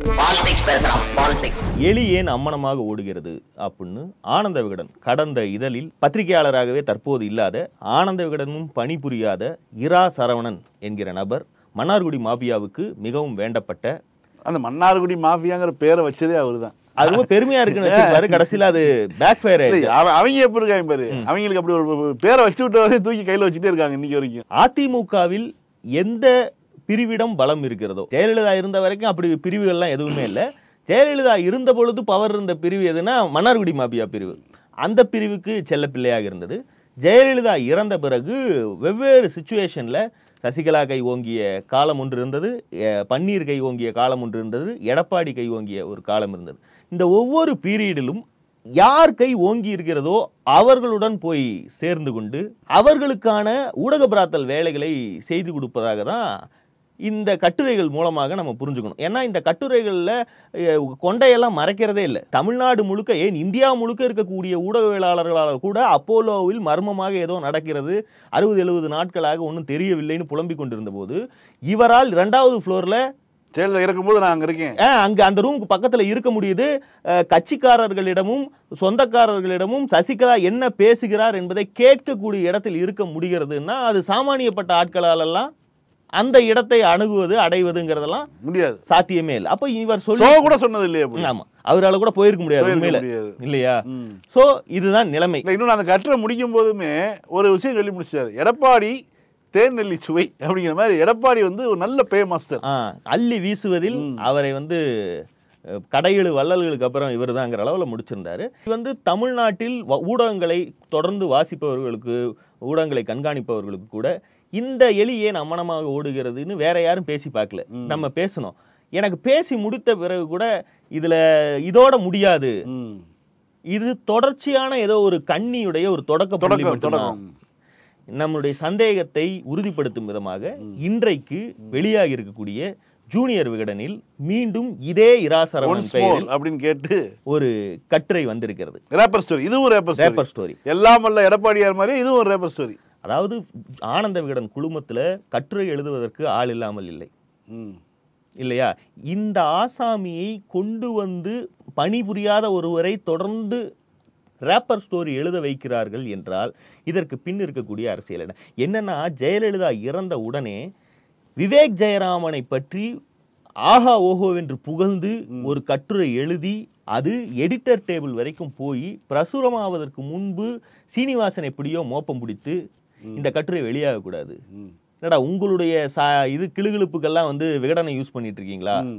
Politics பேசுறான் politics எலி ஏன் அம்மனமாக ஓடுகிறது அப்படின்னு ஆனந்த விகடன் கடந்த இதழில் பத்திரிகையாளராகவே தற்போது இல்லாத ஆனந்த விகடனும் பணிபுரியாத இரா சரவணன் என்கிற நபர் மன்னார்குடி மாபியாவுக்கு மிகவும் வேண்டப்பட்ட அந்த மன்னார்குடி மாஃபியாங்கிற பேரை வச்சதே அவர்தான் அது ரொம்ப பெருமையா இருக்குன்னு வச்சிருப்பாரு கடைசியில அது பேக் ஃபயர் இல்லை, அவ- அவங்க எப்படி இருக்காங்க பாரு அவங்களுக்கு அப்படி ஒரு பேரை வச்சு விட்டு தூக்கி கையில வச்சுட்டே இருக்காங்க இன்னைக்கு வரைக்கும் அதிமுகவில் எந்த பிரிவிடம் பலம் இருக்கிறதோ ஜெயலலிதா இருந்த வரைக்கும் அப்படி பிரிவுகள்லாம் எதுவுமே இல்லை ஜெயலலிதா இருந்த பொழுது பவர் இருந்த பிரிவு எதுனா மன்னார்குடி மாபியா பிரிவு அந்த பிரிவுக்கு செல்ல பிள்ளையாக இருந்தது ஜெயலலிதா இறந்த பிறகு வெவ்வேறு சுச்சுவேஷன்ல சசிகலா கை ஓங்கிய காலம் ஒன்று இருந்தது எ- பன்னீர் கை ஓங்கிய காலம் ஒன்று இருந்தது எடப்பாடி கை ஓங்கிய ஒரு காலம் இருந்தது இந்த ஒவ்வொரு பீரியடிலும் யார் கை ஓங்கி இருக்கிறதோ அவர்களுடன் போய் சேர்ந்து கொண்டு அவர்களுக்கான ஊடக பிராத்தல் வேலைகளை செய்து கொடுப்பதாக தான் இந்த கட்டுரைகள் மூலமாக நம்ம புரிஞ்சுக்கணும் ஏன்னா இந்த கட்டுரைகளில் கொண்டையெல்லாம் மறைக்கிறதே இல்லை தமிழ்நாடு முழுக்க ஏன் இந்தியா முழுக்க இருக்கக்கூடிய ஊடகவியலாளர்களால் கூட அப்போலோவில் மர்மமாக ஏதோ நடக்கிறது அறுபது எழுபது நாட்களாக ஒன்றும் தெரியவில்லைன்னு புலம்பிக் கொண்டிருந்த போது இவரால் இரண்டாவது ஃப்ளோரில் ஜெயலலிதா இருக்கும்போது நான் அங்க இருக்கேன் ஆ, அங்க அந்த ரூமுக்கு பக்கத்துல இருக்க முடியுது அஹ், கட்சிக்காரர்களிடமும் சொந்தக்காரர்களிடமும் சசிகலா என்ன பேசுகிறார் என்பதை கேட்கக்கூடிய இடத்தில் இருக்க முடிகிறதுன்னா அது சாமானியப்பட்ட ஆட்களாலெல்லாம் அந்த இடத்தை அணுகுவது அடைவதுங்கிறதெல்லாம் முடியாது சாத்தியமே இல்லை அப்ப இவர் சோ சொல்லி கூட சொன்னது இல்லையே அப்படி ஆமா அவரால கூட போயிருக்க முடியாது போயிருக்க உண்மையில முடியாது. இல்லையா ம். சோ இதுதான் நிலைமை இல்லை இன்னும் அந்த கட்டுரை முடிக்கும் போதுமே ஒரு விஷயம் சொல்லி முடிச்சாரு எடப்பாடி தேர்நெல்லி சுவை அப்படிங்கிற மாதிரி எடப்பாடி வந்து ஒரு நல்ல பே மாஸ்டர் ஆ, அள்ளி வீசுவதில் அவரை வந்து அஹ், கடையெழு வள்ளல்களுக்கு அப்புறம் இவர்தாங்கிற அளவில் முடிச்சிருந்தாரு இது வந்து தமிழ்நாட்டில் வ- ஊடகங்களை தொடர்ந்து வாசிப்பவர்களுக்கு ஊடகங்களை கண்காணிப்பவர்களுக்கு கூட இந்த எலி ஏன் அம்மனமாக ஓடுகிறதுன்னு வேற யாரும் பேசி பார்க்கல நம்ம பேசணும் எனக்கு பேசி முடித்த பிறகு கூட இதுல இதோட முடியாது ம். இது தொடர்ச்சியான ஏதோ ஒரு கண்ணியுடைய ஒரு தொடக்க புள்ளி தொடக்கம் மட்டும்தான். தொடக்கம் நம்முடைய சந்தேகத்தை உறுதிப்படுத்தும் விதமாக இன்றைக்கு வெளியாகி இருக்கக்கூடிய ஜூனியர் விகடனில் மீண்டும் இதே இராசரவணன் ஒன்ஸ் மோர் பெயரில் அப்படின்னு கேட்டு ஒரு கட்டுரை வந்திருக்கிறது ரேப்பர் ஸ்டோரி இதுவும் ரேப்பர் ஸ்டோரி பேப்பர் ஸ்டோரி எல்லாம் வல்ல எடப்பாடியார் மாதிரி இதுவும் ஒரு ரேப்பர் ஸ்டோரி அதாவது ஆனந்த விகடன் குழுமத்துல கட்டுரை எழுதுவதற்கு ஆள் இல்லாமல் இல்லை ம் இல்லையா இந்த ஆசாமியை கொண்டு வந்து பணிபுரியாத ஒருவரை தொடர்ந்து ரேப்பர் ஸ்டோரி எழுத வைக்கிறார்கள் என்றால் இதற்கு பின் இருக்கக்கூடிய அரசியல் என்ன என்னன்னா ஜெயலலிதா இறந்த உடனே விவேக் ஜெயராமனை பற்றி ஆஹா ஓஹோ என்று புகழ்ந்து ஒரு கட்டுரை எழுதி அது எடிட்டர் டேபிள் வரைக்கும் போய் பிரசுரமாவதற்கு முன்பு சீனிவாசன் எப்படியோ மோப்பம் பிடித்து இந்த கட்டுரை வெளியாகக்கூடாது ம். என்னடா உங்களுடைய சா இது கிளுகிழுப்புக்கெல்லாம் வந்து விகடனை யூஸ் பண்ணிட்டு இருக்கீங்களா ம்.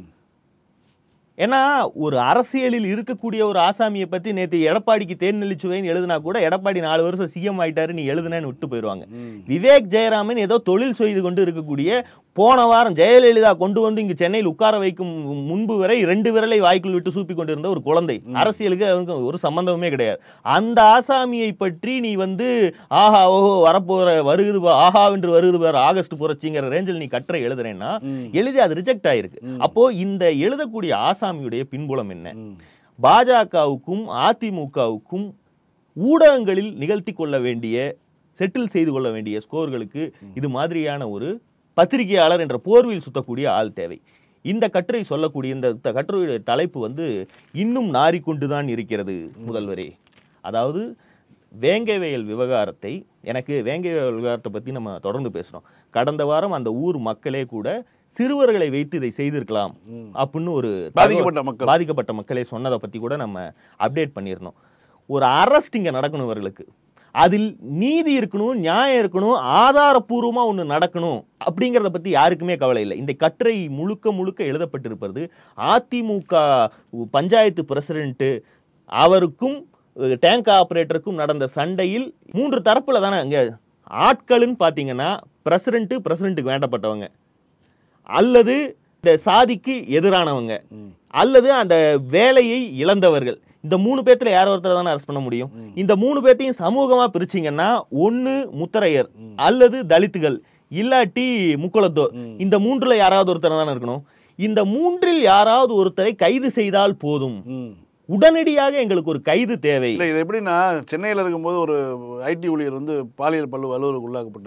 ஏன்னா ஒரு அரசியலில் இருக்கக்கூடிய ஒரு ஆசாமியை பத்தி நேத்து எடப்பாடிக்கு தேர்நெல்லிச்சுவைன்னு எழுதினா கூட எடப்பாடி நாலு வருஷம் சிஎம் ஆயிட்டாரு நீ எழுதுனேன்னு விட்டு போயிடுவாங்க ம். விவேக் ஜெயராமன் ஏதோ தொழில் செய்து கொண்டு இருக்கக்கூடிய போன வாரம் ஜெயலலிதா கொண்டு வந்து இங்கு சென்னையில் உட்கார வைக்கும் முன்பு வரை ரெண்டு விரலை வாய்க்குள் விட்டு சூப்பி கொண்டிருந்த ஒரு குழந்தை அரசியலுக்கு அவனுக்கு ஒரு சம்பந்தமுமே கிடையாது அந்த ஆசாமியை பற்றி நீ வந்து ஆஹா ஓஹோ வரப்போற வருகுது பா- ஆஹா என்று வருகுது பார் ஆகஸ்ட் புரட்சிங்கிற ரேஞ்சில் நீ கட்டுரை எழுதுறேன்னா எழுதி அது ரிஜெக்ட் ஆயிருக்கு அப்போ இந்த எழுதக்கூடிய ஆசாமியுடைய பின்புலம் என்ன ம். பாஜகவுக்கும் அதிமுகவுக்கும் ஊடகங்களில் நிகழ்த்தி கொள்ள வேண்டிய செட்டில் செய்து கொள்ள வேண்டிய ஸ்கோர்களுக்கு இது மாதிரியான ஒரு பத்திரிகையாளர் என்ற போர்வையில் சுத்தக்கூடிய ஆள் தேவை இந்த கட்டுரை சொல்லக்கூடிய இந்த த- கட்டுரையுடைய தலைப்பு வந்து இன்னும் நாறிக்கொண்டுதான் இருக்கிறது முதல்வரே அதாவது வேங்கவேயல் விவகாரத்தை எனக்கு வேங்கவேயல் விவகாரத்தை பற்றி நம்ம தொடர்ந்து பேசுகிறோம் கடந்த வாரம் அந்த ஊர் மக்களே கூட சிறுவர்களை வைத்து இதை செய்திருக்கலாம் அப்படின்னு ஒரு தகவல் பாதிக்கப்பட்ட மக்கள். பாதிக்கப்பட்ட மக்களே சொன்னதை பற்றி கூட நம்ம அப்டேட் பண்ணியிருந்தோம் ஒரு அரெஸ்ட் இங்கே நடக்கணும் இவர்களுக்கு அதில் நீதி இருக்கணும் நியாயம் இருக்கணும் ஆதாரப்பூர்வமா ஒன்று நடக்கணும் அப்படிங்கிறத பற்றி யாருக்குமே கவலை இல்லை இந்த கட்டுரை முழுக்க முழுக்க எழுதப்பட்டிருப்பது அதிமுக பஞ்சாயத்து பிரசிடென்ட்டு அவருக்கும் டேங்க் ஆபரேட்டருக்கும் நடந்த சண்டையில் மூன்று தரப்புல தானே இங்க ஆட்களுன்னு பார்த்தீங்கன்னா பிரசிடென்ட் பிரசிடென்ட்டுக்கு வேண்டப்பட்டவங்க அல்லது இந்த சாதிக்கு எதிரானவங்க அல்லது அந்த வேலையை இழந்தவர்கள் இந்த மூணு பேத்துல யார் ஒருத்தர் தானே அரெஸ்ட் பண்ண முடியும் இந்த மூணு பேர்த்தையும் சமூகமா பிரிச்சீங்கன்னா ஒண்ணு முத்தரையர் அல்லது தலித்துகள் இல்லாட்டி முக்குளத்தோர் இந்த மூன்றுல யாராவது ஒருத்தர் தானே இருக்கணும் இந்த மூன்றில் யாராவது ஒருத்தரை கைது செய்தால் போதும் ம். உடனடியாக எங்களுக்கு ஒரு கைது தேவை இல்லை இது எப்படின்னா சென்னையில் இருக்கும்போது ஒரு ஐடி ஊழியர் வந்து பாலியல் பல்லு வலுவலுக்கு உள்ளாக்கப்பட்டாங்க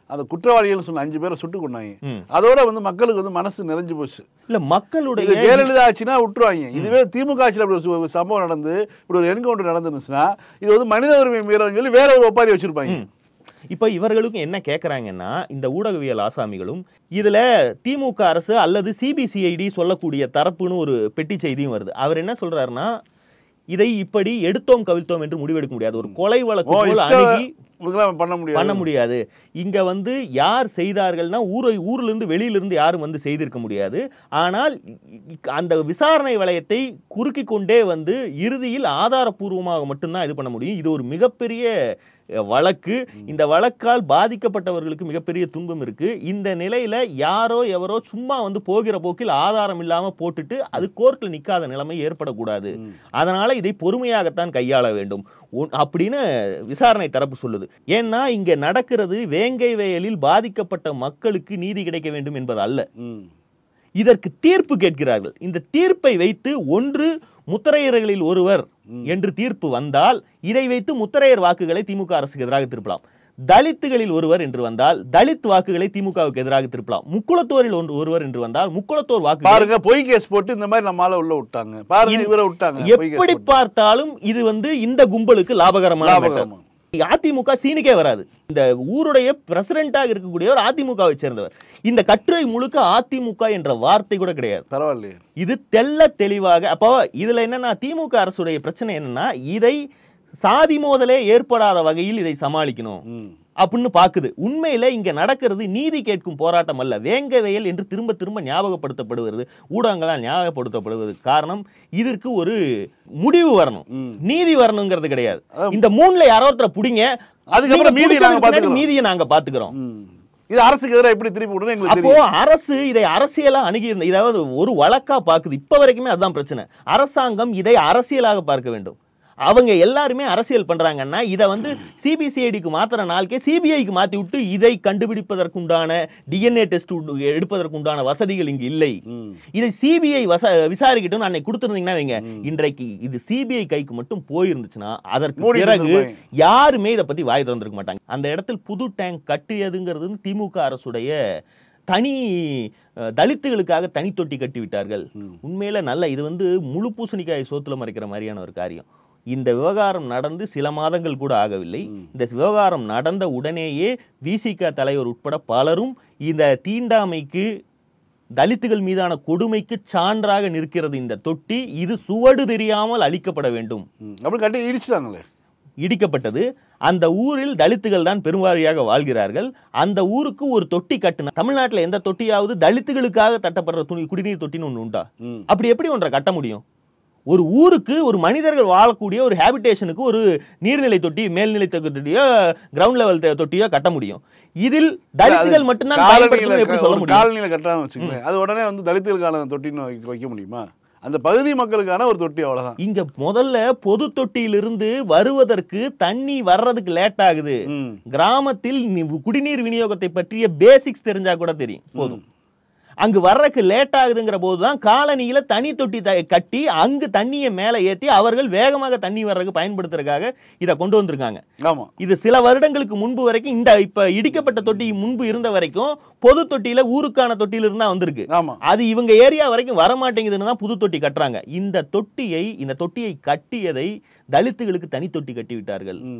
அந்த குற்றவாளிகள் சொன்ன அஞ்சு பேரை சுட்டு கொண்டாங்க ம். அதோட வந்து மக்களுக்கு வந்து மனசு நிறைஞ்சு போச்சு இல்ல இது மக்களுடைய ஜெயலலிதா ஆச்சுன்னா விட்டுருவாங்க இதுவே திமுக ஆட்சியில் அப்படி ஒரு சு- ஒரு சம்பவம் நடந்து இப்படி ஒரு என்கவுண்டர் நடந்துருந்துச்சுன்னா இது வந்து மனித உரிமை மீறல்னு சொல்லி வேற ஒரு ஒப்பாரி வச்சிருப்பாங்க ம். இப்ப இவர்களுக்கும் என்ன கேக்குறாங்கன்னா இந்த ஊடகவியல் ஆசாமிகளும் இதுல திமுக அரசு அல்லது சிபிசிஐடி சொல்லக்கூடிய தரப்புன்னு ஒரு பெட்டி செய்தியும் வருது அவர் என்ன சொல்றாருன்னா இதை இப்படி எடுத்தோம் கவிழ்த்தோம் என்று முடிவெடுக்க முடியாது ஒரு கொலை வழக்கு ஓ, போல இஷ்ட- அணுகி இதெல்லாம் பண்ண முடியாது பண்ண முடியாது இங்க வந்து யார் செய்தார்கள்னா ஊரை ஊர்ல இருந்து வெளியில இருந்து யாரும் வந்து செய்திருக்க முடியாது ஆனால் இ- அந்த விசாரணை வளையத்தை குறுக்கி கொண்டே வந்து இறுதியில் ஆதாரப்பூர்வமாக மட்டும்தான் இது பண்ண முடியும் இது ஒரு மிகப்பெரிய அஹ், வழக்கு இந்த வழக்கால் பாதிக்கப்பட்டவர்களுக்கு மிகப்பெரிய துன்பம் இருக்கு இந்த நிலையில யாரோ எவரோ சும்மா வந்து போகிற போக்கில் ஆதாரம் இல்லாம போட்டுட்டு அது கோர்ட்ல நிக்காத நிலைமை ஏற்படக்கூடாது ம். அதனால இதை பொறுமையாகத்தான் கையாள வேண்டும் உன்- அப்படின்னு விசாரணை தரப்பு சொல்லுது ஏன்னா இங்க நடக்கிறது வேங்கை வயலில் பாதிக்கப்பட்ட மக்களுக்கு நீதி கிடைக்க வேண்டும் என்பது அல்ல ம். இதற்கு தீர்ப்பு கேட்கிறார்கள் இந்த தீர்ப்பை வைத்து ஒன்று முத்திரையர்களில் ஒருவர் என்று தீர்ப்பு வந்தால் இதை வைத்து முத்திரையர் வாக்குகளை திமுக அரசுக்கு எதிராக திருப்பலாம் தலித்துகளில் ஒருவர் என்று வந்தால் தலித் வாக்குகளை திமுகவுக்கு எதிராக திருப்பலாம் முக்குளத்தோரில் ஒன்று ஒருவர் என்று வந்தால் முக்குளத்தோர் வாக்குகளை பாருங்க பொய் கேஸ் போட்டு இந்த மாதிரி நம்ம ஆளை உள்ள விட்டாங்க பாருங்க இந்த- இவரை விட்டாங்க பொய் case எப்படி போட்டு. பார்த்தாலும் இது வந்து இந்த கும்பலுக்கு லாபகரமான matter. லாபகரமா. அதிமுக சீனுக்கே வராது இந்த ஊருடைய பிரசிடென்ட்டாக இருக்கக்கூடியவர் அதிமுகவை சேர்ந்தவர் இந்த கட்டுரை முழுக்க அதிமுக என்ற வார்த்தை கூட கிடையாது பரவாயில்லையே இது தெள்ள தெளிவாக அப்போ இதுல என்னன்னா திமுக அரசுடைய பிரச்சனை என்னன்னா இதை சாதி மோதலே ஏற்படாத வகையில் இதை சமாளிக்கணும் ம். அப்படின்னு பாக்குது உண்மையில இங்க நடக்கிறது நீதி கேட்கும் போராட்டம் அல்ல வேங்க வயல் என்று திரும்ப திரும்ப ஞாபகப்படுத்தப்படுகிறது ஊடகங்களால் ஞாபகப்படுத்தப்படுவது காரணம் இதற்கு ஒரு முடிவு வரணும் ம். நீதி வரணுங்கிறது கிடையாது அதான் இந்த மூணுல யாரோ ஒருத்தரை புடிங்க அதுக்கப்புறம் நீங்க மீதியை நாங்க புடிச்சதுக்கு பின்னாடி பாத்துக்கிறோம். மீதியை நாங்க பாத்துக்கிறோம் ம். இது அரசுக்கு எதிராக எப்படி திருப்பி விடணும் எங்களுக்கு அப்போ தெரியும் அரசு இதை அரசியலா அணுகி இருந்த இதாவது ஒரு வழக்கா பாக்குது இப்ப வரைக்குமே அதுதான் பிரச்சனை அரசாங்கம் இதை அரசியலாக பார்க்க வேண்டும் அவங்க எல்லாருமே அரசியல் பண்றாங்கன்னா இதை வந்து சிபிசிஐடிக்கு மாத்துற நாளுக்கே சிபிஐக்கு மாத்தி விட்டு இதை கண்டுபிடிப்பதற்குண்டான டிஎன்ஏ டெஸ்ட் எடுப்பதற்குண்டான வசதிகள் இங்கு இல்லை ம். இதை சிபிஐ வச விசாரிக்கட்டும் அன்னைக்கு கொடுத்துருந்தீங்கன்னா வைங்க இன்றைக்கு இது சிபிஐ கைக்கு மட்டும் போயிருந்துச்சுன்னா அதற்கு மூடி பிறகு இருந்திருப்பாங்க. யாருமே இதை பத்தி வாய் திறந்திருக்க மாட்டாங்க அந்த இடத்தில் புது டேங்க் கட்டியதுங்கிறது வந்து திமுக அரசுடைய தனி அஹ், தலித்துகளுக்காக தனி தொட்டி கட்டி விட்டார்கள் ம். உண்மையில நல்ல இது வந்து முழு பூசணிக்காய் சோத்துல மறைக்கிற மாதிரியான ஒரு காரியம் இந்த விவகாரம் நடந்து சில மாதங்கள் கூட ஆகவில்லை இந்த விவகாரம் நடந்த உடனேயே விசிக தலைவர் உட்பட பலரும் இந்த தீண்டாமைக்கு தலித்துகள் மீதான கொடுமைக்கு சான்றாக நிற்கிறது இந்த தொட்டி இது சுவடு தெரியாமல் அழிக்கப்பட வேண்டும் ம். அப்படி கட்டி இடிச்சிட்டாங்களே இடிக்கப்பட்டது அந்த ஊரில் தலித்துகள் தான் பெரும்பாரியாக வாழ்கிறார்கள் அந்த ஊருக்கு ஒரு தொட்டி கட்டின தமிழ்நாட்டில் எந்த தொட்டியாவது தலித்துகளுக்காக தட்டப்படுற துணி குடிநீர் தொட்டின்னு ஒன்று உண்டா ம். அப்படி எப்படி ஒன்றை கட்ட முடியும் ஒரு ஊருக்கு ஒரு மனிதர்கள் வாழக்கூடிய ஒரு ஹேபிடேஷனுக்கு ஒரு நீர்நிலை தொட்டி மேல்நிலை தொட்டியோ கிரவுண்ட் லெவல் தொட்டியோ கட்ட முடியும் இதில் தலித்துகள் மட்டும்தான் பயன்படுத்தணும் எப்படி சொல்ல ஒரு முடியும் காலனியில கட்டாம வச்சுக்கோங்க அது உடனே வந்து தலித்துகளுக்கான தொட்டின்னு வைக்க- வைக்க முடியுமா அந்த பகுதி மக்களுக்கான ஒரு தொட்டி அவ்வளவுதான் இங்க முதல்ல பொது தொட்டியிலிருந்து வருவதற்கு தண்ணி வர்றதுக்கு லேட் ஆகுது ம். கிராமத்தில் நி- குடிநீர் விநியோகத்தை பற்றிய பேசிக்ஸ் தெரிஞ்சா கூட தெரியும் போதும் அங்கு வர்றதுக்கு லேட் ஆகுதுங்கிற போதுதான் காலனியில தனி தொட்டி த- கட்டி அங்கு தண்ணியை மேலே ஏத்தி அவர்கள் வேகமாக தண்ணி வர்றதுக்கு பயன்படுத்துறதுக்காக இதை கொண்டு வந்திருக்காங்க ஆமா இது சில வருடங்களுக்கு முன்பு வரைக்கும் இந்த இப்ப இடிக்கப்பட்ட தொட்டி முன்பு இருந்த வரைக்கும் பொது தொட்டியில ஊருக்கான தொட்டியில இருந்தா வந்திருக்கு ஆமா அது இவங்க ஏரியா வரைக்கும் வர மாட்டேங்குதுன்னு தான் புது தொட்டி கட்டுறாங்க இந்த தொட்டியை இந்த தொட்டியை கட்டியதை தலித்துகளுக்கு தனி தொட்டி கட்டி விட்டார்கள் ம்.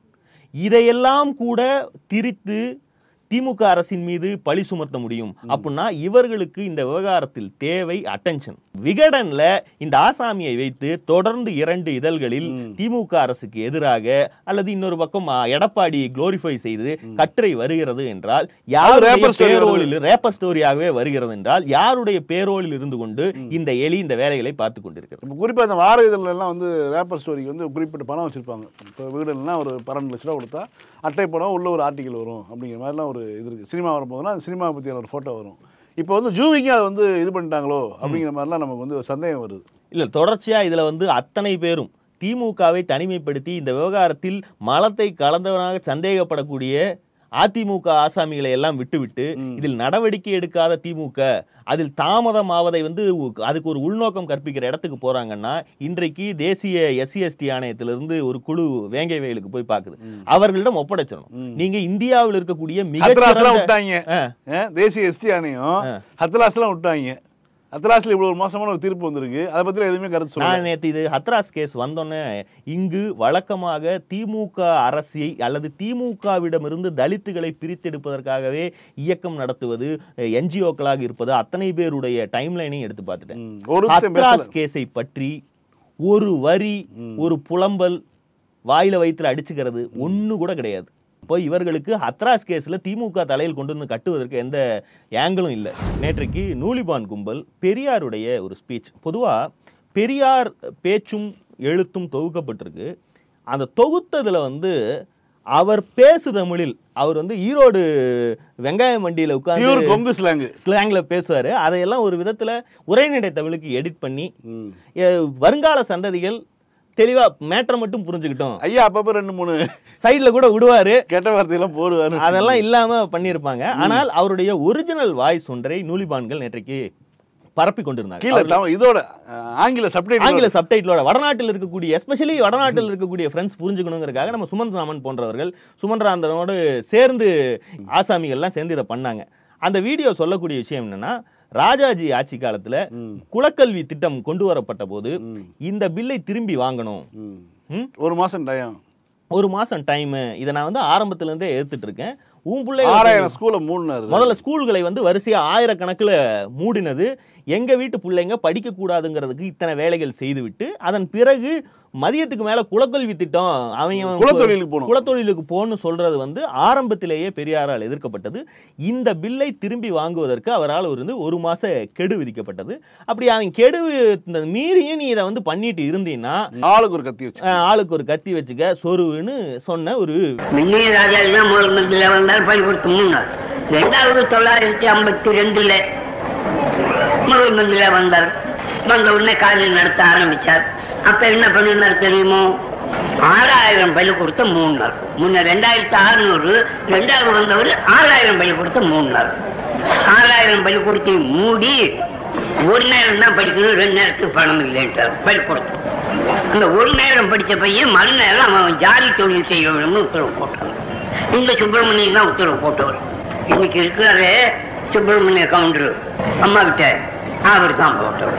இதையெல்லாம் கூட திரித்து திமுக அரசின் மீது பழி சுமத்த முடியும் அப்படின்னா இவர்களுக்கு இந்த விவகாரத்தில் தேவை அட்டென்ஷன் விகடன்ல இந்த ஆசாமியை வைத்து தொடர்ந்து இரண்டு இதழ்களில் திமுக அரசுக்கு எதிராக அல்லது இன்னொரு பக்கம் ஆ, எடப்பாடியை குளோரிஃபை செய்து கட்டுரை வருகிறது என்றால் யாருடைய rapper story பேரோலில் ரேப்பர் ஸ்டோரியாகவே வருகிறது என்றால் யாருடைய பேரோலில் இருந்து கொண்டு இந்த எலி இந்த வேலைகளை பார்த்து கொண்டிருக்கிறது இப்போ குறிப்பாக இந்த வார இதழ்ல எல்லாம் வந்து ரேப்பர் ஸ்டோரிக்கு வந்து குறிப்பிட்ட பணம் வச்சிருப்பாங்க இப்போ வீடுலாம் ஒரு பன்னெண்டு லட்ச ரூபா கொடுத்தா அட்டை படம் உள்ள ஒரு ஆர்டிக்கல் வரும் அப்படிங்கிற மாதிரிலாம் ஒரு இது இருக்குது சினிமா வரும்போதுனா அந்த சினிமாவை பற்றியான ஒரு ஃபோட்டோ வரும் இப்போ வந்து ஜூவிக்கு அதை வந்து இது பண்ணிட்டாங்களோ அப்படிங்கிற மாதிரிலாம் நமக்கு வந்து ஒரு சந்தேகம் வருது இல்ல தொடர்ச்சியா இதுல வந்து அத்தனை பேரும் திமுகவை தனிமைப்படுத்தி இந்த விவகாரத்தில் மலத்தை கலந்தவனாக சந்தேகப்படக்கூடிய அதிமுக ஆசாமிகளை எல்லாம் விட்டுவிட்டு இதில் நடவடிக்கை எடுக்காத திமுக அதில் தாமதமாவதை வந்து உ- அதுக்கு ஒரு உள்நோக்கம் கற்பிக்கிற இடத்துக்கு போறாங்கன்னா இன்றைக்கு தேசிய எஸ்சி எஸ்டி ஆணையத்திலிருந்து ஒரு குழு வேங்கை வயலுக்கு போய் பாக்குது அவர்களிடம் ஒப்படைச்சிடணும் நீங்க இந்தியாவில் இருக்கக்கூடிய ஹத்ராஸ்லாம் மிக விட்டாங்க ஆ. ஆ, தேசிய எஸ்டி ஆணையம் ஹத்ராஸ்லாம் விட்டாங்க ஹத்ராஸ்ல இவ்வளவு ஒரு மோசமான ஒரு தீர்ப்பு வந்திருக்கு அதை பத்தி எதுவுமே கருத்து நான் சொல்லுங்க நேத்து இது ஹத்ராஸ் கேஸ் வந்தோன்னே இங்கு வழக்கமாக திமுக அரசியை அல்லது திமுகவிடமிருந்து தலித்துகளை பிரித்தெடுப்பதற்காகவே இயக்கம் நடத்துவது என்ஜிஓக்களாக இருப்பது அத்தனை பேருடைய டைம்லைனையும் எடுத்து பார்த்துட்டேன் ம். ஒருத்தன் பேசல ஹத்ராஸ் கேஸை பற்றி ஒரு வரி ஒரு புலம்பல் வாயில வயித்துல அடிச்சுக்கிறது ஒண்ணு கூட கிடையாது இப்போ இவர்களுக்கு ஹத்ராஸ் கேஸ்ல திமுக தலையில் கொண்டு வந்து கட்டுவதற்கு எந்த ஏங்களும் இல்லை நேற்றைக்கு நூலிபான் கும்பல் பெரியாருடைய ஒரு ஸ்பீச் பொதுவா பெரியார் பேச்சும் எழுத்தும் தொகுக்கப்பட்டிருக்கு அந்த தொகுத்ததுல வந்து அவர் பேசு தமிழில் அவர் வந்து ஈரோடு வெங்காய மண்டியில உட்கார்ந்து பியூர் கொங்கு ஸ்லாங்கு ஸ்லாங்ல பேசுவாரு அதையெல்லாம் ஒரு விதத்துல உரைநடை தமிழுக்கு எடிட் பண்ணி ம். எ, வருங்கால சந்ததிகள் தெளிவா மேட்டரை மட்டும் புரிஞ்சுக்கிட்டோம் ஐயா அப்பப்ப ரெண்டு மூணு சைடுல கூட விடுவாரு கெட்ட வார்த்தையெல்லாம் போடுவாரு அதெல்லாம் இல்லாம பண்ணியிருப்பாங்க ஆனால் அவருடைய ஒரிஜினல் வாய்ஸ் ஒன்றை நூலிபான்கள் நேற்றைக்கு பரப்பி கொண்டிருந்தாங்க கீழே தமிழ் இதோட அஹ், ஆங்கில சப்டைட்டில் ஆங்கில சப்டைட்டிலோட வடநாட்டில் இருக்கக்கூடிய எஸ்பெஷலி வடநாட்டில் இருக்கக்கூடிய ஃப்ரெண்ட்ஸ் புரிஞ்சுக்கணுங்கிறதுக்காக நம்ம சுமந்த் ராமன் போன்றவர்கள் சுமன்ராந்தனோடு சேர்ந்து ஆசாமிகள்லாம் சேர்ந்து இதை பண்ணாங்க அந்த வீடியோ சொல்லக்கூடிய விஷயம் என்னன்னா ராஜாஜி ஆட்சி காலத்துல குலக்கல்வி திட்டம் கொண்டு வரப்பட்ட போது இந்த பில்லை திரும்பி வாங்கணும் ம்? ஒரு மாசம் டயம் ஒரு மாசம் டைம் இதை நான் வந்து ஆரம்பத்துல இருந்தே எடுத்துட்டு இருக்கேன் உன் பிள்ளை ஆறாயிரம் ஸ்கூல்ல மூணுனாரு முதல்ல ஸ்கூல்களை வந்து வரிசையா ஆயிரக்கணக்குல மூடினது எங்க வீட்டு பிள்ளைங்க படிக்க கூடாதுங்கிறதுக்கு இத்தனை வேலைகள் செய்துவிட்டு அதன் பிறகு மதியத்துக்கு மேல குலக்கல்வி திட்டம் அவங்க குலத்தொழிலுக்கு போகணும். குலத்தொழிலுக்கு போகணும்னு சொல்றது வந்து ஆரம்பத்திலேயே பெரியாரால் எதிர்க்கப்பட்டது இந்த பில்லை திரும்பி வாங்குவதற்கு அவரால் ஒரு வந்து ஒரு மாச கெடு விதிக்கப்பட்டது அப்படி அவன் கெடு இந்த மீறியும் நீ இதை வந்து பண்ணிட்டு இருந்தீன்னா ஆளுக்கு ஒரு கத்தி வச்சு அஹ், ஆளுக்கு ஒரு கத்தி வச்சுக்க சொருவுன்னு சொன்ன ஒரு மின்னிய ராஜாஜி தான் முதல் மந்திரில வந்தார் பள்ளிக்கூடத்து முன்னாள் ரெண்டாவது தொள்ளாயிரத்தி ஐம்பத்தி ரெண்டுல முதல் மந்திரில வந்தார் வந்த உடனே காலையில் நடத்த ஆரம்பிச்சார் அப்ப என்ன பண்ணிருந்தார் தெரியுமோ ஆறாயிரம் பள்ளி கொடுத்த மூணு நாள் முன்ன ரெண்டாயிரத்தி அறுநூறு ரெண்டாவது வந்தவர் ஆறாயிரம் பள்ளி கொடுத்த மூணு நாள் ஆறாயிரம் பள்ளி கொடுத்து மூடி ஒரு நேரம் தான் படிக்கணும் ரெண்டு நேரத்துக்கு பணம் இல்லைன்ட்டார் பள்ளிக்கூடத்து அந்த ஒரு நேரம் படிச்ச பையன் மறுநேரம் அவன் ஜாதி தொழில் செய்ய வேணும்னு உத்தரவு போட்டான் இந்த சுப்பிரமணியன் தான் உத்தரவு போட்டவர் இன்னைக்கு இருக்கிறாரு சுப்பிரமணிய கவுண்டர் அம்மா கிட்ட அவர் தான் போட்டவர்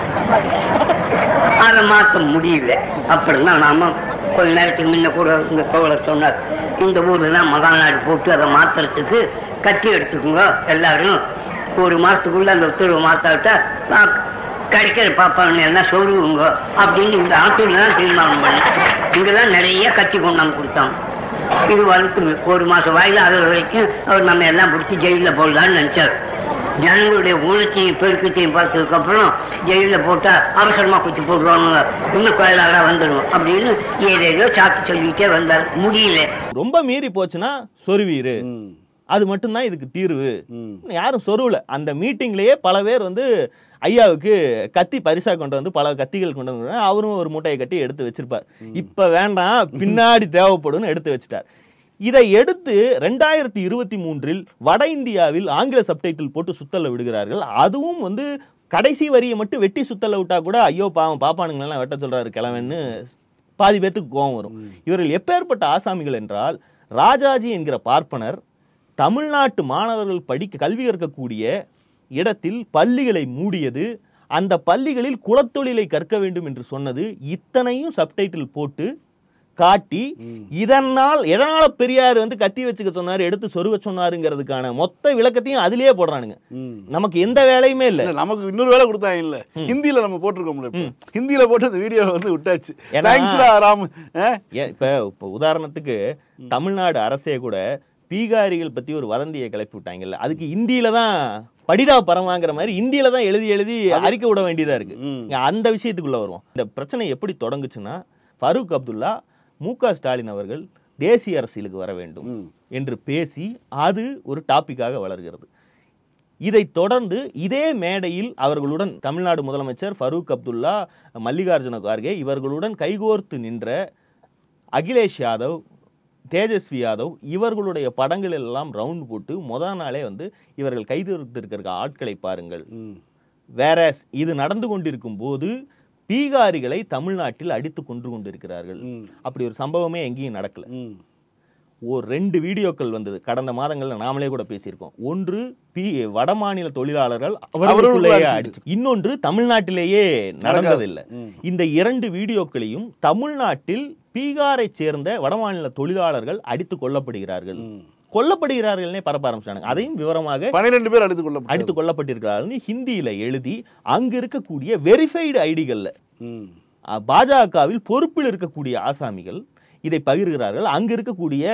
அதை மாற்ற முடியல அப்படின்னா நாம கொஞ்ச நேரத்துக்கு முன்ன கூட இந்த தோழர் சொன்னார் இந்த ஊர்ல தான் மகாநாடு போட்டு அதை மாத்துறதுக்கு கத்தி எடுத்துக்கோங்க எல்லாரும் ஒரு மாசத்துக்குள்ள அந்த உத்தரவு மாத்தாவிட்டா நான் கிடைக்கிற பாப்பாங்க எல்லாம் சொல்லுவோங்க அப்படின்னு இந்த ஆத்தூர்ல தான் தீர்மானம் பண்ணி இங்கதான் நிறைய கத்தி கொண்டாந்து கொடுத்தாங்க இது வளர்த்துங்க ஒரு மாசம் வாயில அது வரைக்கும் அவர் நம்ம எல்லாம் பிடிச்சி ஜெயில போடலாம்னு நினைச்சார் ஜனங்களுடைய ஊழத்தையும் பெருக்கத்தையும் பார்த்ததுக்கு அப்புறம் ஜெயில போட்டா அவசரமா குத்தி போடுவாங்க இன்னும் கோயிலாக வந்துடும் அப்படின்னு ஏதேதோ சாக்கு சொல்லிக்கிட்டே வந்தார் முடியல ரொம்ப மீறி போச்சுன்னா சொருவீரு ம். அது மட்டும்தான் இதுக்கு தீர்வு ம். யாரும் சொருவல அந்த மீட்டிங்லயே பல பேர் வந்து ஐயாவுக்கு கத்தி பரிசா கொண்டு வந்து பல கத்திகள் கொண்டு வந்து அவரும் ஒரு மூட்டையை கட்டி எடுத்து வச்சிருப்பார் இப்ப வேண்டாம் பின்னாடி தேவைப்படும்னு எடுத்து வச்சிட்டார் இதை எடுத்து ரெண்டாயிரத்தி இருபத்தி மூன்றில் வட இந்தியாவில் ஆங்கில சப்டைட்டில் போட்டு சுத்தல விடுகிறார்கள் அதுவும் வந்து கடைசி வரியை மட்டும் வெட்டி சுத்தல விட்டா கூட ஐயோ பாவம் பாப்பானுங்களெல்லாம் வெட்ட சொல்றாரு கிழவன்னு பாதி பேத்துக்கு கோவம் வரும் இவர்கள் எப்பேற்பட்ட ஆசாமிகள் என்றால் ராஜாஜி என்கிற பார்ப்பனர் தமிழ்நாட்டு மாணவர்கள் படிக்க கல்வி கற்கக்கூடிய இடத்தில் பள்ளிகளை மூடியது அந்த பள்ளிகளில் குலத்தொழிலை கற்க வேண்டும் என்று சொன்னது இத்தனையும் சப்டைட்டில் போட்டு காட்டி இதனால் எதனால பெரியார் வந்து கத்தி வச்சுக்க சொன்னாரு எடுத்து சொருக சொன்னாருங்கிறதுக்கான மொத்த விளக்கத்தையும் அதிலேயே போடுறானுங்க ம். நமக்கு எந்த வேலையுமே இல்ல இல்ல நமக்கு இன்னொரு வேலை கொடுத்தாங்க இல்ல ஹிந்தில நம்ம போட்டிருக்கோம்ல இப்ப. ஹிந்தில போட்டு அந்த வீடியோ வந்து விட்டாச்சு ஏன்னா- தேங்க்ஸ்டா ராம் ஆ? ஏன் இப்ப இப்ப உதாரணத்துக்கு தமிழ்நாடு அரசே கூட பீகாரிகள் பத்தி ஒரு வதந்தியை கிளப்பி விட்டாங்கல்ல அதுக்கு இந்தியில தான் படிடா பரமாங்கிற மாதிரி இந்தியில தான் எழுதி எழுதி அறிக்கை விட வேண்டியதா இருக்கு ம். இங்க அந்த விஷயத்துக்குள்ள வருவோம் இந்த பிரச்சனை எப்படி தொடங்குச்சுன்னா ஃபரூக் அப்துல்லா மு க ஸ்டாலின் அவர்கள் தேசிய அரசியலுக்கு வர வேண்டும் ம். என்று பேசி அது ஒரு டாபிக்காக வளர்கிறது இதைத் தொடர்ந்து இதே மேடையில் அவர்களுடன் தமிழ்நாடு முதலமைச்சர் ஃபரூக் அப்துல்லா மல்லிகார்ஜுன கார்கே இவர்களுடன் கைகோர்த்து நின்ற அகிலேஷ் யாதவ் தேஜஸ்வி யாதவ் இவர்களுடைய படங்கள் எல்லாம் ரவுண்ட் போட்டு முத நாளே வந்து இவர்கள் கைது இருக்கிற ஆட்களை பாருங்கள் ம். வேற இது நடந்து கொண்டிருக்கும் போது பீகாரிகளை தமிழ்நாட்டில் அடித்து கொன்று கொண்டிருக்கிறார்கள் ம். அப்படி ஒரு சம்பவமே எங்கேயும் நடக்கல ம். ஒரு ரெண்டு வீடியோக்கள் வந்தது கடந்த மாதங்கள்ல நாமளே கூட பேசியிருக்கோம் ஒன்று பி வடமாநில தொழிலாளர்கள் அவர்களுக்குள்ளேயே அடிச்சுட்டு. அடிச்சு இன்னொன்று தமிழ்நாட்டிலேயே நடந்ததில்லை ம். இந்த இரண்டு வீடியோக்களையும் தமிழ்நாட்டில் பீகாரை சேர்ந்த வடமாநில தொழிலாளர்கள் அடித்து கொல்லப்படுகிறார்கள் ம். கொல்லப்படுகிறார்கள்னே பரப்ப ஆரம்பிச்சாங்க அதையும் விவரமாக பன்னிரெண்டு பேர் அடித்துக் கொள்ள அடித்து கொல்லப்பட்டிருக்கிறார்கள் ஹிந்தியில எழுதி அங்க இருக்கக்கூடிய வெரிஃபைடு ஐடிகள்ல ம். அஹ், பாஜகவில் பொறுப்பில் இருக்கக்கூடிய ஆசாமிகள் இதை பகிர்கிறார்கள் அங்க இருக்கக்கூடிய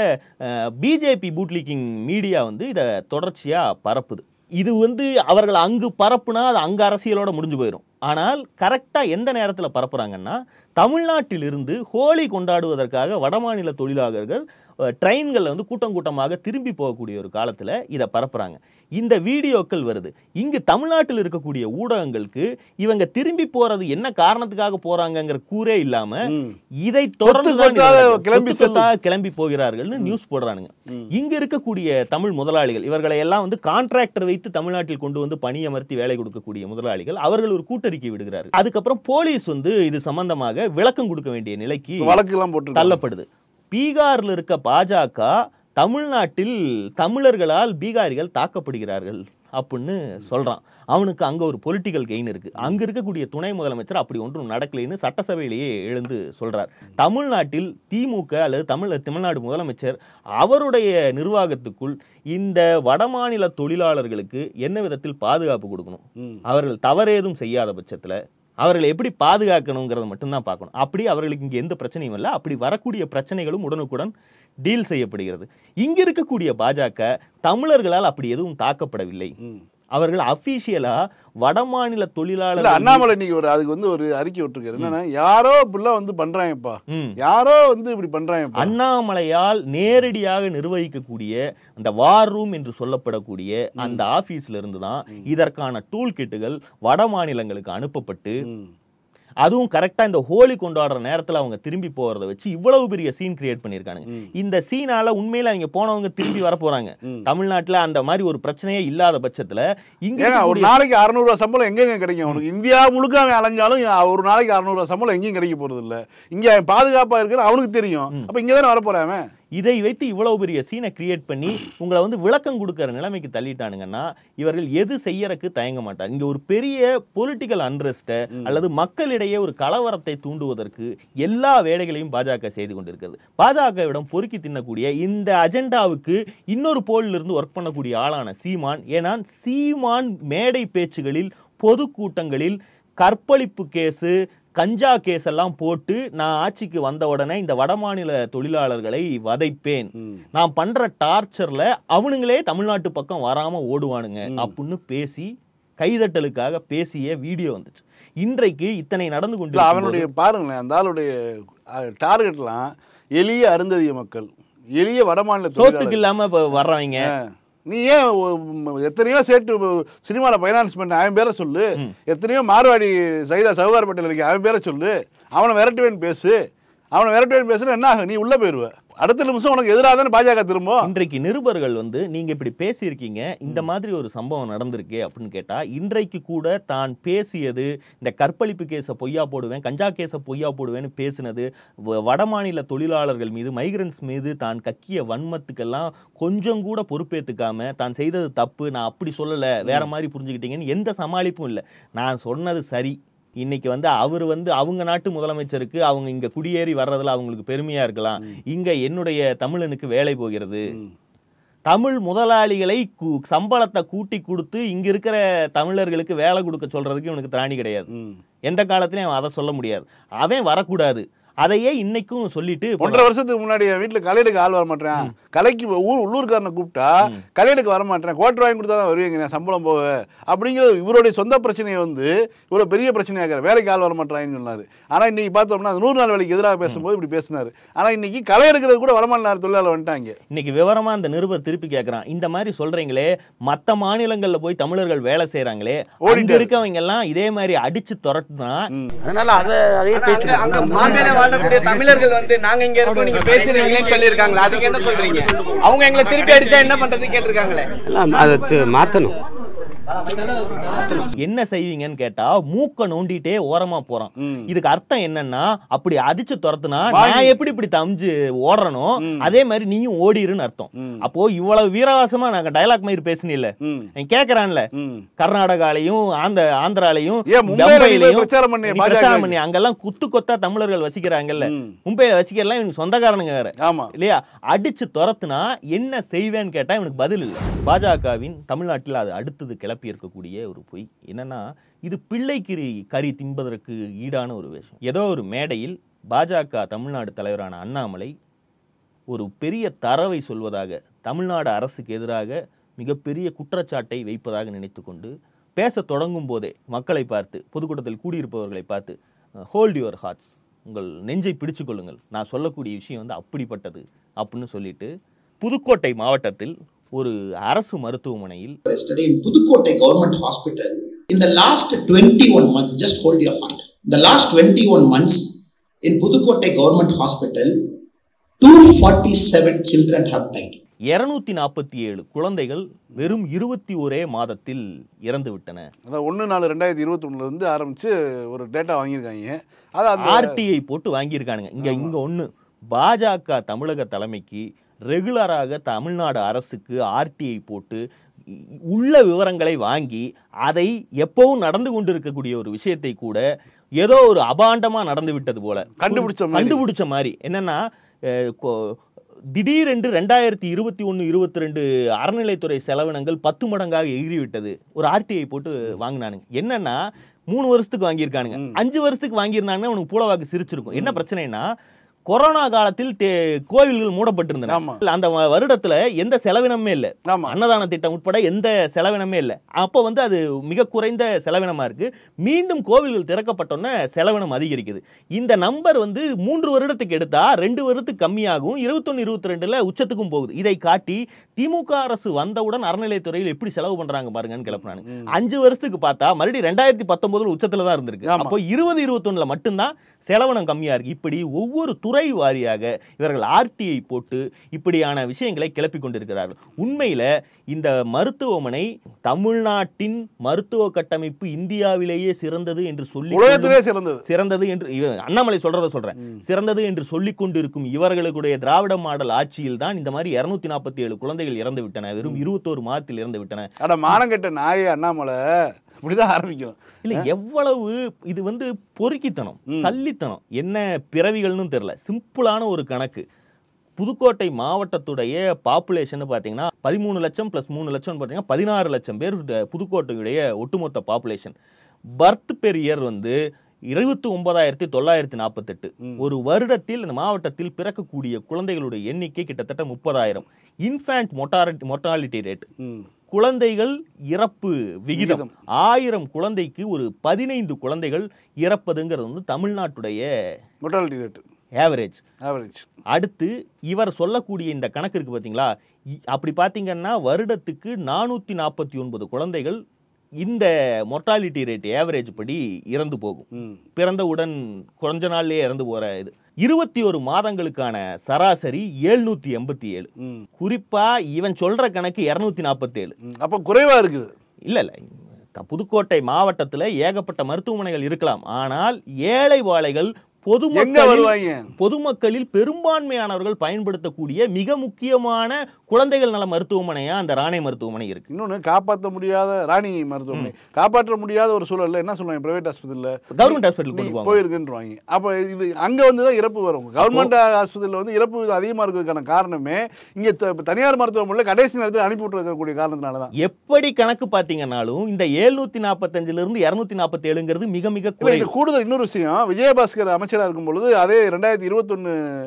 பிஜேபி பூட்லீக்கிங் மீடியா வந்து இதை தொடர்ச்சியா பரப்புது இது வந்து அவர்கள் அங்கு பரப்புனா அது அங்க அரசியலோட முடிஞ்சு போயிடும் ஆனால் கரெக்டா எந்த நேரத்துல பரப்புறாங்கன்னா தமிழ்நாட்டிலிருந்து ஹோலி கொண்டாடுவதற்காக வடமாநில தொழிலாளர்கள் அஹ், ட்ரெயின்கள்ல வந்து கூட்டம் கூட்டமாக திரும்பி போகக்கூடிய ஒரு காலத்துல இதை பரப்புறாங்க இந்த வீடியோக்கள் வருது இங்கு தமிழ்நாட்டில் இருக்கக்கூடிய ஊடகங்களுக்கு இவங்க திரும்பி போறது என்ன காரணத்துக்காக போறாங்கங்கிற கூரே இல்லாம ம். இதை தொடர்ந்து தான் கொத்தாக இவர்கள் கிளம்பி கொத்து கொத்தாக கிளம்பி போகிறார்கள்னு நியூஸ் போடுறானுங்க ம். இங்க இருக்கக்கூடிய தமிழ் முதலாளிகள் இவர்களை எல்லாம் வந்து கான்ட்ராக்டர் வைத்து தமிழ்நாட்டில் கொண்டு வந்து பணியமர்த்தி வேலை கொடுக்கக்கூடிய முதலாளிகள் அவர்கள் ஒரு கூட்டறிக்கை விடுகிறார்கள் அதுக்கப்புறம் போலீஸ் வந்து இது சம்பந்தமாக விளக்கம் கொடுக்க வேண்டிய நிலைக்கு வழக்கு எல்லாம் போட்டு தள்ளப்படுது பீகார்ல இருக்க பாஜக தமிழ்நாட்டில் தமிழர்களால் பீகாரிகள் தாக்கப்படுகிறார்கள் அப்படின்னு சொல்றான் அவனுக்கு அங்க ஒரு பொலிட்டிக்கல் கெயின் இருக்கு அங்க இருக்கக்கூடிய துணை முதலமைச்சர் அப்படி ஒன்றும் நடக்கலைன்னு சட்டசபையிலேயே எழுந்து சொல்றார் தமிழ்நாட்டில் திமுக அல்லது தமிழ் தமிழ்நாடு முதலமைச்சர் அவருடைய நிர்வாகத்துக்குள் இந்த வடமாநில தொழிலாளர்களுக்கு என்ன விதத்தில் பாதுகாப்பு கொடுக்கணும் ம். அவர்கள் தவறேதும் செய்யாத பட்சத்துல அவர்களை எப்படி பாதுகாக்கணுங்கிறத மட்டும்தான் பார்க்கணும் அப்படி அவர்களுக்கு இங்க எந்த பிரச்சனையும் இல்லை அப்படி வரக்கூடிய பிரச்சனைகளும் உடனுக்குடன் டீல் செய்யப்படுகிறது இங்க இருக்கக்கூடிய பாஜக தமிழர்களால் அப்படி எதுவும் தாக்கப்படவில்லை ம். அவர்கள் அபிஷியலா வடமாநில இல்ல தொழிலாளர் அண்ணாமலை இன்னைக்கு ஒரு அதுக்கு வந்து ஒரு அறிக்கை விட்டுருக்காரு என்னன்னா யாரோ இப்படிலாம் வந்து பண்றாங்கப்பா ம். யாரோ வந்து இப்படி பண்றாங்கப்பா அண்ணாமலையால் நேரடியாக நிர்வகிக்கக்கூடிய அந்த வார் ரூம் என்று சொல்லப்படக்கூடிய அந்த ஆபீஸ்ல இருந்து தான் இதற்கான டூல் கிட்டுகள் வட மாநிலங்களுக்கு அனுப்பப்பட்டு ம். அதுவும் கரெக்டா இந்த ஹோலி கொண்டாடுற நேரத்துல அவங்க திரும்பி போறத வச்சு இவ்வளவு பெரிய சீன் கிரியேட் பண்ணிருக்கானுங்க ம். இந்த சீனால உண்மையில அவங்க போனவங்க திரும்பி வர போறாங்க ம். தமிழ்நாட்டுல அந்த மாதிரி ஒரு பிரச்சனையே இல்லாத பட்சத்துல இங்க ஏங்க ஒரு இருக்கக்கூடிய- நாளைக்கு அறுநூறு ரூபா சம்பளம் எங்கெங்க கிடைக்கும் அவனுக்கு இந்தியா முழுக்க அவன் அலைஞ்சாலும் ஒரு நாளைக்கு அறுநூறு ரூபா சம்பளம் எங்கேயும் கிடைக்க போறது இல்ல இங்க அவன் பாதுகாப்பா இருக்கிற அவனுக்கு தெரியும் அப்ப இங்க தானே வரப்போறான் அவன் இதை வைத்து இவ்வளவு பெரிய சீனை கிரியேட் பண்ணி உங்களை வந்து விளக்கம் கொடுக்கிற நிலைமைக்கு தள்ளிட்டானுங்கன்னா இவர்கள் எது செய்யறதுக்கு தயங்க மாட்டாங்க இங்க ஒரு பெரிய பொலிட்டிக்கல் அண்ட்ரஸ்ட அல்லது மக்களிடையே ஒரு கலவரத்தை தூண்டுவதற்கு எல்லா வேலைகளையும் பாஜக செய்து கொண்டிருக்கிறது பாஜகவிடம் பொறுக்கி தின்னக்கூடிய இந்த அஜெண்டாவுக்கு இன்னொரு போலில் இருந்து ஒர்க் பண்ணக்கூடிய ஆளான சீமான் ஏன்னா சீமான் மேடை பேச்சுகளில் பொதுக்கூட்டங்களில் கற்பழிப்பு கேஸு கஞ்சா கேஸ் எல்லாம் போட்டு நான் ஆட்சிக்கு வந்த உடனே இந்த வடமாநில தொழிலாளர்களை வதைப்பேன் ம். நான் பண்ற டார்ச்சர்ல அவனுங்களே தமிழ்நாட்டு பக்கம் வராம ஓடுவானுங்க அப்படின்னு பேசி கைதட்டலுக்காக பேசிய வீடியோ வந்துச்சு இன்றைக்கு இத்தனை நடந்து இல்ல கொண்டு அவனுடைய பாருங்களேன் அந்த ஆளுடைய டார்கெட்லாம் எளிய அருந்ததிய மக்கள் எளிய வடமாநில சோத்துக்கு தொழிலாளர்கள் இல்லாம இப்ப வர்றவங்க நீ ஏன் ஒ- ம், எத்தனையோ சேட்டு சினிமாவில் ஃபைனான்ஸ் பண்ண அவன் பேரை சொல்லு எத்தனையோ மார்வாடி சைதா சவுகார்பேட்டையில் இருக்க அவன் பேரை சொல்லு அவனை விரட்டுவேன்னு பேசு அவனை விரட்டுவேன்னு பேசுனா என்ன ஆகும் நீ உள்ள போயிருவ அடுத்த நிமிஷம் உனக்கு எதிராக தானே பாஜக திரும்பும் இன்றைக்கு நிருபர்கள் வந்து நீங்க இப்படி பேசியிருக்கீங்க இந்த மாதிரி ஒரு சம்பவம் நடந்திருக்கே அப்படின்னு கேட்டா இன்றைக்கு கூட தான் பேசியது இந்த கற்பழிப்பு கேஸை பொய்யா போடுவேன் கஞ்சா கேஸை பொய்யா போடுவேன்னு பேசினது வ- வடமாநில தொழிலாளர்கள் மீது மைக்ரன்ஸ் மீது தான் கக்கிய வன்மத்துக்கெல்லாம் கொஞ்சம் கூட பொறுப்பேத்துக்காம தான் செய்தது தப்பு நான் அப்படி சொல்லல வேற மாதிரி புரிஞ்சுக்கிட்டீங்கன்னு எந்த சமாளிப்பும் இல்லை நான் சொன்னது சரி இன்னைக்கு வந்து அவர் வந்து அவங்க நாட்டு முதலமைச்சருக்கு அவங்க இங்க குடியேறி வர்றதுல அவங்களுக்கு பெருமையா இருக்கலாம் இங்க என்னுடைய தமிழனுக்கு வேலை போகிறது தமிழ் முதலாளிகளை கு- சம்பளத்தை கூட்டி கொடுத்து இங்க இருக்கிற தமிழர்களுக்கு வேலை கொடுக்க சொல்றதுக்கு இவனுக்கு திராணி கிடையாது ம். எந்த காலத்திலயும் அவன் அதை சொல்ல முடியாது அவன் வரக்கூடாது அதையே இன்னைக்கும் சொல்லிட்டு ஒன்றரை வருஷத்துக்கு முன்னாடி என் வீட்டுல கலையெடுக்க ஆள் வர மாட்டேன் கலைக்கு ஊர் உள்ளூர்காரனை கூப்பிட்டா கலையெடுக்க வர மாட்டேன் கோட்டர் வாங்கி கொடுத்தா தான் வருவீங்க நான் சம்பளம் போக அப்படிங்கிறது இவருடைய சொந்த பிரச்சனையை வந்து இவ்வளவு பெரிய பிரச்சனையாகிற வேலைக்கு ஆள் வர மாட்டேறாங்கன்னு சொன்னாரு ஆனா இன்னைக்கு பார்த்தோம்னா அந்த நூறு நாள் வேலைக்கு எதிராக பேசும்போது இப்படி பேசினாரு ஆனா இன்னைக்கு களை எடுக்கிறது கூட வடமாநில தொழிலாளர் வந்துட்டாங்க இன்னைக்கு விவரமா அந்த நிருபர் திருப்பி கேக்குறான் இந்த மாதிரி சொல்றீங்களே மத்த மாநிலங்கள்ல போய் தமிழர்கள் வேலை செய்யறாங்களே அங்க ஓடிட்டாரு. இருக்கவங்க எல்லாம் இதே மாதிரி அடிச்சு துரட்டுனா அதனால அதை அதே ஆனா அங்க- அங்க பேச்சு மாநில வாழக்கூடிய தமிழர்கள் வந்து நாங்க இங்க இருக்கோம் நீங்க பேசுறீங்களேன்னு சொல்லியிருக்காங்களா அதுக்கு என்ன சொல்றீங்க அவங்க எங்களை திருப்பி அடிச்சா என்ன பண்றது கேட்டிருக்காங்களே எல்லாம் அதை தி- மாத்தணும் என்ன செய்வீங்கன்னு கேட்டா மூக்க நோண்டிட்டே ஓரமா போறான் ம். இதுக்கு அர்த்தம் என்னன்னா அப்படி அடிச்சு துரத்துனா வாங்கி- நான் எப்படி இப்படி தம்பிச்சு ஓடுறனோ அதே மாதிரி நீயும் ஓடிருன்னு அர்த்தம் ம். அப்போ இவ்வளவு வீரவாசமா நாங்க டயலாக் மாதிரி பேசினில்ல ம் நீ கேக்குறான்ல ம் கர்நாடகாலையும் ஆந்த ஆந்திராலையும் ஏன் மும்பைல நீ போய் பம்பாயிலையும் பிரச்சாரம் பண்ணிய நீ பாஜக பிரச்சாரம் பண்ணி அங்கெல்லாம் குத்து கொத்தா தமிழர்கள் வசிக்கிறாங்கல்ல ம். மும்பையில வசிக்கலாம் இவனுக்கு சொந்தக்காரனுங்க வேற ஆமா இல்லையா அடிச்சு துரத்துனா என்ன செய்வேன்னு கேட்டா இவனுக்கு பதில் இல்லை பாஜகவின் தமிழ்நாட்டில் அது அடுத்தது கிளப்பி இருக்கக்கூடிய ஒரு பொய் என்னன்னா இது பிள்ளைக்கிரி கறி தின்பதற்கு ஈடான ஒரு விஷயம் ஏதோ ஒரு மேடையில் பாஜக தமிழ்நாடு தலைவரான அண்ணாமலை ஒரு பெரிய தரவை சொல்வதாக தமிழ்நாடு அரசுக்கு எதிராக மிகப்பெரிய குற்றச்சாட்டை வைப்பதாக நினைத்துக்கொண்டு பேச தொடங்கும் போதே மக்களை பார்த்து பொதுக்கூட்டத்தில் கூடியிருப்பவர்களை பார்த்து ஹோல்ட் யுவர் ஹார்ட்ஸ் உங்கள் நெஞ்சை பிடிச்சு கொள்ளுங்கள் நான் சொல்லக்கூடிய விஷயம் வந்து அப்படிப்பட்டது அப்படின்னு சொல்லிட்டு புதுக்கோட்டை மாவட்டத்தில் ஒரு அரசு மருத்துவமனையில் arrested in Pudukkottai Government Hospital in the last 21 months. Just hold your heart. In the last 21 months in Pudukkottai Government Hospital, 247 children have died. இருநூத்தி நாற்பத்தி ஏழு குழந்தைகள் வெறும் இருபத்தி ஒரே மாதத்தில் இறந்து விட்டன அதான் ஒன்று நாலு ரெண்டாயிரத்தி இருபத்தி இருந்து ஆரம்பிச்சு ஒரு டேட்டா வாங்கியிருக்காங்க அது அந்த ஆர்டிஐ போட்டு வாங்கியிருக்கானுங்க இங்க இங்க ஒண்ணு பாஜக தமிழக தலைமைக்கு ரெகுலராக தமிழ்நாடு அரசுக்கு ஆர்டிஐ போட்டு இ- உள்ள விவரங்களை வாங்கி அதை எப்பவும் நடந்து கொண்டிருக்கக்கூடிய ஒரு விஷயத்தை கூட ஏதோ ஒரு அபாண்டமா நடந்து விட்டது போல கண்டுபிடிச்ச மாதிரி. கண்டுபிடிச்ச மாதிரி என்னன்னா அஹ், கொ- திடீரென்று ரெண்டாயிரத்தி இருபத்தி ஒன்று இருபத்தி ரெண்டு அறநிலைத்துறை செலவினங்கள் பத்து மடங்காக எகிறிவிட்டது ஒரு ஆர்டிஐ போட்டு வாங்கினானுங்க என்னன்னா மூணு வருஷத்துக்கு வாங்கியிருக்கானுங்க அஞ்சு வருஷத்துக்கு வாங்கியிருந்தாங்கன்னா உனக்கு பூலவாக்கு சிரிச்சிருக்கும் என்ன பிரச்சனைனா கொரோனா காலத்தில் தே- கோவில்கள் மூடப்பட்டிருந்தன ஆமா. அந்த வ- வருடத்துல எந்த செலவினமே இல்லை ஆமா அன்னதான திட்டம் உட்பட எந்த செலவினமே இல்லை அப்போ வந்து அது மிக குறைந்த செலவினமா இருக்கு மீண்டும் கோவில்கள் திறக்கப்பட்டோன்னே செலவினம் அதிகரிக்குது இந்த நம்பர் வந்து மூன்று வருடத்துக்கு எடுத்தா ரெண்டு வருடத்துக்கு கம்மியாகும் இருபத்தொன்னு இருபத்தி ரெண்டுல உச்சத்துக்கும் போகுது இதை காட்டி திமுக அரசு வந்தவுடன் அறநிலைத்துறையில் எப்படி செலவு பண்றாங்க பாருங்கன்னு கிளப்புனாங்க அஞ்சு வருஷத்துக்கு பார்த்தா மறுபடியும் ரெண்டாயிரத்தி பத்தொன்பதுல உச்சத்துல தான் இருந்திருக்கு ஆமா. அப்போ இருபது இருபத்தொன்னுல மட்டும்தான் செலவினம் கம்மியா இருக்கு இப்படி ஒவ்வொரு துறை வாரியாக இவர்கள் ஆர்டிஐ போட்டு இப்படியான விஷயங்களை கிளப்பி கொண்டிருக்கிறார்கள் உண்மையில இந்த மருத்துவமனை தமிழ்நாட்டின் மருத்துவ கட்டமைப்பு இந்தியாவிலேயே சிறந்தது என்று சொல்லி உலகத்திலே சிறந்தது சிறந்தது என்று இவ- அண்ணாமலை சொல்றத சொல்றேன் சிறந்தது என்று சொல்லிக் கொண்டிருக்கும் இவர்களுடைய திராவிட மாடல் ஆட்சியில் தான் இந்த மாதிரி இருநூத்தி நாற்பத்தி ஏழு குழந்தைகள் இறந்து விட்டன வெறும் இருபத்தோரு மாதத்தில் இறந்து விட்டன அட மானங்கெட்ட நாயே அண்ணாமலை இப்படிதான் ஆரம்பிக்கணும் இல்ல எவ்வளவு இது வந்து பொறுக்கித்தனம் சல்லித்தனம் என்ன பிறவிகள்னு தெரியல சிம்பிளான ஒரு கணக்கு புதுக்கோட்டை மாவட்டத்துடைய பாப்புலேஷன் பார்த்தீங்கன்னா பதிமூணு லட்சம் ப்ளஸ் மூணு லட்சம் பார்த்தீங்கன்னா பதினாறு லட்சம் பேர் இந்த புதுக்கோட்டையுடைய ஒட்டுமொத்த பாப்புலேஷன் பர்த் பெர் இயர் வந்து இருபத்தி ஒன்பதாயிரத்தி தொள்ளாயிரத்தி நாற்பத்தெட்டு ஒரு வருடத்தில் இந்த மாவட்டத்தில் பிறக்கக்கூடிய குழந்தைகளுடைய எண்ணிக்கை கிட்டத்தட்ட முப்பதாயிரம் இன்ஃபேண்ட் மொட்டாரிட்டி மொட்டாலிட்டி ரேட் ம். குழந்தைகள் இறப்பு விகிதம் விகிதம். ஆயிரம் குழந்தைக்கு ஒரு பதினைந்து குழந்தைகள் இறப்பதுங்கிறது வந்து தமிழ்நாட்டுடைய மொட்டாலிட்டி ரேட் ஆவரேஜ் ஆவரேஜ் அடுத்து இவர் சொல்லக்கூடிய இந்த கணக்கு இருக்கு பாத்தீங்களா இ- அப்படி பாத்தீங்கன்னா வருடத்துக்கு நானூத்தி நாற்பத்தி ஒன்பது குழந்தைகள் இந்த மொர்டாலிட்டி ரேட் ஆவரேஜ் படி இறந்து போகும் ம் பிறந்தவுடன் கொஞ்ச நாள்லயே இறந்து போற இது இருபத்தி ஒரு மாதங்களுக்கான சராசரி எழுநூத்தி எண்பத்தி ஏழு ம் குறிப்பா இவன் சொல்ற கணக்கு இருநூத்தி நாற்பத்தி ஏழு ம். அப்போ குறைவா இருக்குது இல்ல இல்ல த- புதுக்கோட்டை மாவட்டத்துல ஏகப்பட்ட மருத்துவமனைகள் இருக்கலாம் ஆனால் ஏழை வாழைகள் எங்க பொதுமக்களில் வருவாங்க பொதுமக்களில் பெரும்பான்மையானவர்கள் பயன்படுத்தக்கூடிய மிக முக்கியமான குழந்தைகள் நல மருத்துவமனையா அந்த ராணை மருத்துவமனை இருக்கு இன்னொன்னு காப்பாற்ற முடியாத ராணி மருத்துவமனை காப்பாற்ற முடியாத ஒரு சூழல்ல என்ன சொல்லுவாங்க பிரைவேட் ஹாஸ்பிட்டல்ல கவர்மெண்ட் ஹாஸ்பிட்டல் நீ கொண்டு போவாங்க போயிருக்குன்றவாங்க அப்ப இது அங்க வந்து தான் இறப்பு வரும் கவர்மெண்ட் ஹாஸ்பிட்டல்ல வந்து இறப்பு விகிதம் அதிகமா இருக்கிறதுக்கான காரணமே இங்க த- தனியார் மருத்துவமனையில கடைசி நேரத்தில் அனுப்பி விட்டுருக்கக்கூடிய காரணத்தினால தான் எப்படி கணக்கு பாத்தீங்கன்னாலும் இந்த எழுநூத்தி நாற்பத்தஞ்சுல இருந்து இருநூத்தி நாற்பத்தி ஏழுங்கிறது மிக மிக இல்ல, குறைவு இது கூடுதல் இன்னொரு விஷயம் விஜயபாஸ்கர் அமைச்சரா இருக்கும் பொழுது அதே ரெண்டாயிரத்தி இருபத்தொன்னு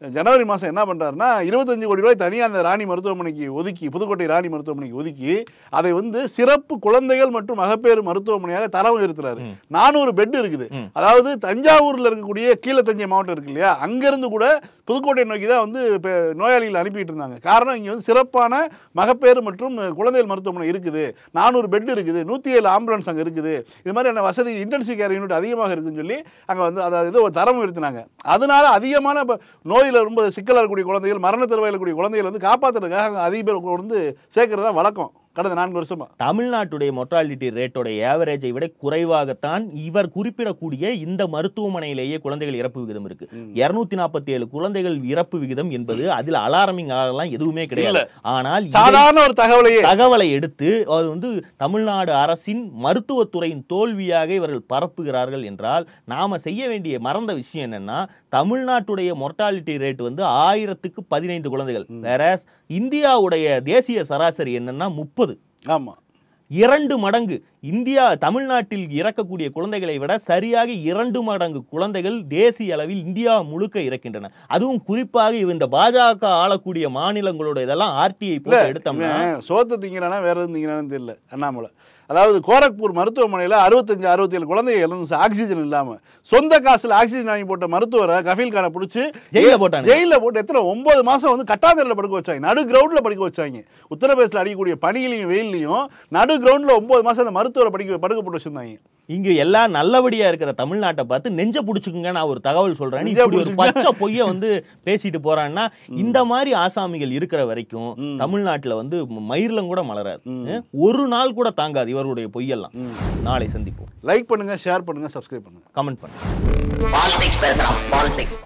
ஜனவரி மாதம் என்ன பண்ணுறாருன்னா இருபத்தஞ்சு கோடி ரூபாய் தனியாக அந்த ராணி மருத்துவமனைக்கு ஒதுக்கி புதுக்கோட்டை ராணி மருத்துவமனைக்கு ஒதுக்கி அதை வந்து சிறப்பு குழந்தைகள் மற்றும் மகப்பேறு மருத்துவமனையாக தரம் உயர்த்துறாரு நானூறு பெட் இருக்குது ம். அதாவது தஞ்சாவூரில் இருக்கக்கூடிய கீழத்தஞ்சை மாவட்டம் இருக்கு இல்லையா அங்கேருந்து கூட புதுக்கோட்டை நோக்கி தான் வந்து இப்போ நோயாளிகள் அனுப்பிட்டு இருந்தாங்க காரணம் இங்கே வந்து சிறப்பான மகப்பேறு மற்றும் குழந்தைகள் மருத்துவமனை இருக்குது நானூறு பெட் இருக்குது நூற்றி ஏழு ஆம்புலன்ஸ் அங்கே இருக்குது இது மாதிரியான வசதி இன்டென்சிவ் கேர் யூனிட் அதிகமாக இருக்குன்னு சொல்லி அங்கே வந்து அதாவது இது ஒரு தரம் உயர்த்தினாங்க அதனால அதிகமான இப்போ நோயில் ரொம்ப சிக்கலாக இருக்கக்கூடிய குழந்தைகள் மரண தருவாயில் இருக்கக்கூடிய குழந்தைகள் வந்து காப்பாற்றுறதுக்காக அங்கே அதிக பேர் கொண்டு வந்து சேர்க்கறது தான் வழக்கம் கடந்த நான்கு வருஷமா தமிழ்நாட்டுடைய மொர்டாலிட்டி ரேட்டோட ஏவரேஜை விட குறைவாகத்தான் இவர் குறிப்பிடக்கூடிய இந்த மருத்துவமனையிலேயே குழந்தைகள் இறப்பு விகிதம் இருக்கு இருநூத்தி நாற்பத்தி ஏழு குழந்தைகள் இறப்பு விகிதம் என்பது அதில் அலாரமிங் ஆகலாம் எதுவுமே கிடையாது ஆனால் இதை சாதாரண ஒரு தகவலையே தகவலை எடுத்து அது வந்து தமிழ்நாடு அரசின் மருத்துவத்துறையின் தோல்வியாக இவர்கள் பரப்புகிறார்கள் என்றால் நாம செய்ய வேண்டிய மறந்த விஷயம் என்னன்னா தமிழ்நாட்டுடைய மொர்டாலிட்டி ரேட் வந்து ஆயிரத்துக்கு பதினைந்து குழந்தைகள் வேற இந்தியாவுடைய தேசிய சராசரி என்னன்னா முப்பது ஆமா இரண்டு மடங்கு இந்தியா தமிழ்நாட்டில் இறக்கக்கூடிய குழந்தைகளை விட சரியாக இரண்டு மடங்கு குழந்தைகள் தேசிய அளவில் இந்தியா முழுக்க இறக்கின்றன அதுவும் குறிப்பாக இவ இந்த பாஜக ஆளக்கூடிய மாநிலங்களோட இதெல்லாம் ஆர்டிஐ போட்டு எடுத்தோம்னா இவன் சோத்தை திங்கிறானா வேற எதுவும் திங்கிறானு தெரியல அண்ணாமலை அதாவது கோரக்பூர் மருத்துவமனையில் அறுபத்தஞ்சு அறுபத்தேழு குழந்தைங்க இழந்து ஆக்சிஜன் இல்லாம சொந்த காசுல ஆக்சிஜன் வாங்கி போட்ட மருத்துவரை கஃபீல் கானை பிடிச்சி ஜெயில போட்டாங்க ஜெயில போட்டு எத்தனை ஒன்பது மாசம் வந்து கட்டாந்தரையில் படுக்க வச்சாங்க நடு கிரவுண்ட்ல படிக்க வச்சாங்க உத்தரப்பிரதேசில் அடிக்கக்கூடிய பனியிலையும் வெயிலையும் நடு கிரவுண்ட்ல ஒன்பது மாசம் அந்த மருத்துவரை படிக்க படுக்க போட்டு வச்சிருந்தாங்க இங்க எல்லாம் நல்லபடியா இருக்கிற தமிழ்நாட்டை பார்த்து நெஞ்ச புடிச்சுக்குங்க நான் ஒரு தகவல் சொல்றேன் நெஞ்ச இப்படி ஒரு புடிச்சுக்குங்க. பச்சை பொய்ய வந்து பேசிட்டு போறான்னா இந்த மாதிரி ஆசாமிகள் இருக்கிற வரைக்கும் தமிழ்நாட்டுல வந்து மயிரிலம் கூட மலராது ஒரு நாள் கூட தாங்காது இவருடைய பொய்யெல்லாம் நாளை சந்திப்போம் லைக் பண்ணுங்க ஷேர் பண்ணுங்க சப்ஸ்கிரைப் பண்ணுங்க கமெண்ட் பண்ணுங்க பாலிடிக்ஸ் பேசுறான் பாலிடிக்ஸ்